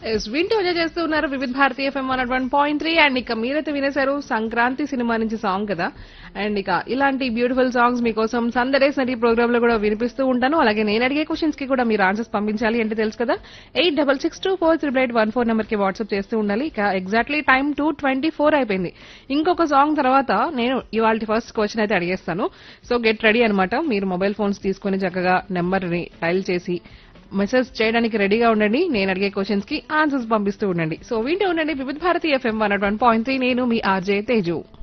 yes వింటూ enjoy చేస్తూ ఉన్నారు Vividh Bharati FM one one point three and ఇక మీరైతే వినేశారు సంక్రాంతి సినిమా నుంచి సాంగ్ కదా అండ్ ఇక ఇలాంటి బ్యూటిఫుల్ సాంగ్స్ మీకోసం సందడేస్ నటి ప్రోగ్రామ్ లో కూడా వినిపిస్తూ ఉంటాను అలాగే నేను అడిగే క్వశ్చన్స్ కి కూడా మీరు ఆన్సర్స్ పంపించాలి అంటే తెలుసు కదా eight double six two four triple eight one four number కి వాట్సాప్ చేస్తూ ఉండాలి ఇక exactly time two twenty four అయిపోయింది ఇంకొక సాంగ్ తర్వాత నేను ఇవాళ ఫస్ట్ క్వశ్చన్ అయితే అడిగేస్తాను సో గెట్ రెడీ అనమాట మీరు మొబైల్ ఫోన్స్ తీసుకుని చక్కగా నెంబర్ ని డైల్ చేసి మెసేజ్ చేయడానికి రెడీగా ఉండండి నేను అడిగే క్వశ్చన్స్ కి ఆన్సర్స్ పంపిస్తూ ఉండండి సో వింటూ ఉండండి Vividh Bharati FM one one point three నేను మీ ఆర్జే తేజు